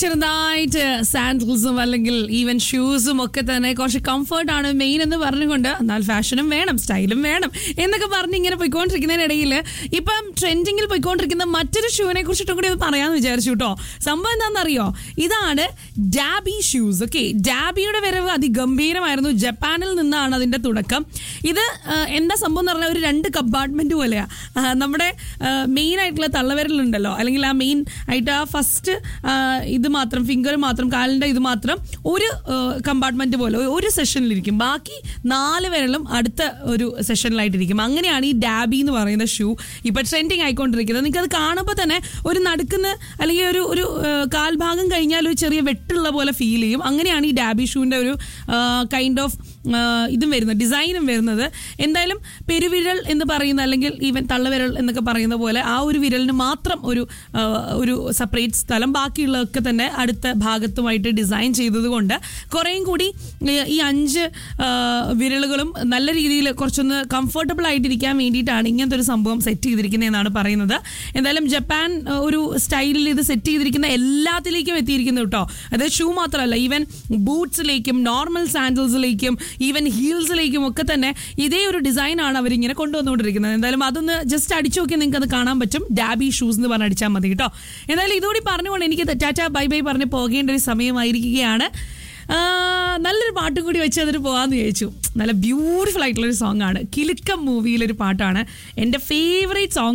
ചെറുതായിട്ട് സാൻഡിൽസും അല്ലെങ്കിൽ ഈവൻ ഷൂസും ഒക്കെ തന്നെ കുറച്ച് കംഫർട്ട് ആണ് മെയിൻ എന്ന് പറഞ്ഞുകൊണ്ട് എന്നാൽ ഫാഷനും വേണം സ്റ്റൈലും വേണം എന്നൊക്കെ പറഞ്ഞ് ഇങ്ങനെ പോയിക്കൊണ്ടിരിക്കുന്നതിനിടയിൽ ഇപ്പം ട്രെൻഡിങ്ങിൽ പോയിക്കൊണ്ടിരിക്കുന്ന മറ്റൊരു ഷൂവിനെ കുറിച്ചിട്ടും കൂടി ഒന്ന് പറയാമെന്ന് വിചാരിച്ചു കേട്ടോ സംഭവം എന്താണെന്നറിയോ ഇതാണ് ഡാബി ഷൂസ് ഓക്കെ ഡാബിയുടെ വരവ് അതിഗംഭീരമായിരുന്നു ജപ്പാനിൽ നിന്നാണ് അതിന്റെ തുടക്കം ഇത് ആ, എന്താ സംഭവം എന്ന് പറഞ്ഞാൽ ഒരു രണ്ട് കമ്പാർട്ട്മെന്റ് പോലെയാ ആ, നമ്മുടെ മെയിൻ ആയിട്ടുള്ള തള്ളവിരലുണ്ടല്ലോ അല്ലെങ്കിൽ ആ മെയിൻ ആയിട്ട് ആ ഫസ്റ്റ് ഇത് മാത്രം ഫിംഗർ മാത്രം കാലിന്റെ ഇത് മാത്രം ഒരു കമ്പാർട്ട്മെന്റ് പോലെ ഒരു സെഷനിലിരിക്കും ബാക്കി നാല് വിരലും അടുത്ത ഒരു സെഷനിലായിട്ടിരിക്കും അങ്ങനെയാണ് ഈ ഡാബി എന്ന് പറയുന്ന ഷൂ ഇപ്പൊ ട്രെൻഡിങ് ആയിക്കൊണ്ടിരിക്കുന്നത് നിങ്ങൾക്ക് അത് കാണുമ്പോൾ തന്നെ ഒരു നടുക്കുന്ന അല്ലെങ്കിൽ ഒരു ഒരു ആ, കാൽഭാഗം കഴിഞ്ഞാൽ ഒരു ചെറിയ വെട്ടുള്ള പോലെ ഫീൽ ചെയ്യും അങ്ങനെയാണ് ഈ ഡാബി ഷൂവിന്റെ ഒരു കൈൻഡ് ഓഫ് ഇതും വരുന്നത് ഡിസൈനും വരുന്നത് എന്തായാലും പെരുവിരൽ എന്ന് പറയുന്ന അല്ലെങ്കിൽ ഈവൻ തള്ളവിരൽ എന്നൊക്കെ പറയുന്ന പോലെ ആ ഒരു വിരലിന് മാത്രം ഒരു ആ, ഒരു സെപ്പറേറ്റ് സ്ഥലം ബാക്കിയുള്ളതൊക്കെ തന്നെ അടുത്ത ഭാഗത്തുമായിട്ട് ഡിസൈൻ ചെയ്തതുകൊണ്ട് കുറേയും കൂടി ഈ ഈ അഞ്ച് ആ, വിരലുകളും നല്ല രീതിയിൽ കുറച്ചൊന്ന് കംഫർട്ടബിൾ ആയിട്ടിരിക്കാൻ വേണ്ടിയിട്ടാണ് ഇങ്ങനത്തെ ഒരു സംഭവം സെറ്റ് ചെയ്തിരിക്കുന്നതെന്നാണ് പറയുന്നത് എന്തായാലും ജപ്പാൻ ആ, ഒരു സ്റ്റൈലിൽ ഇത് സെറ്റ് ചെയ്തിരിക്കുന്ന എല്ലാത്തിലേക്കും എത്തിയിരിക്കുന്നു കേട്ടോ അതായത് ഷൂ മാത്രമല്ല ഈവൻ ബൂട്ട്സിലേക്കും നോർമൽ സാൻഡൽസിലേക്കും ഈവൻ ഹീൽസിലേക്കും ഒക്കെ തന്നെ ഇതേ ഒരു ഡിസൈനാണ് അവരിങ്ങനെ കൊണ്ടുവന്നുകൊണ്ടിരിക്കുന്നത് എന്തായാലും അതൊന്ന് ജസ്റ്റ് അടിച്ചു നോക്കി നിങ്ങൾക്ക് അത് കാണാൻ പറ്റും ഡാബി ഷൂസ് എന്ന് പറഞ്ഞ് അടിച്ചാൽ മതി കേട്ടോ എന്തായാലും ഇതുകൂടി പറഞ്ഞുകൊണ്ട് എനിക്ക് ടാറ്റ ബൈ ബൈ പറഞ്ഞ് പോകേണ്ട ഒരു സമയമായിരിക്കുകയാണ് ആ, നല്ലൊരു പാട്ടും കൂടി വെച്ച് അതിന് പോകാമെന്ന് ചോദിച്ചു നല്ല ബ്യൂട്ടിഫുൾ ആയിട്ടുള്ള ഒരു സോങ് ആണ് കിലുക്കം മൂവിയിലൊരു പാട്ടാണ് എൻ്റെ ഫേവറേറ്റ് സോങ്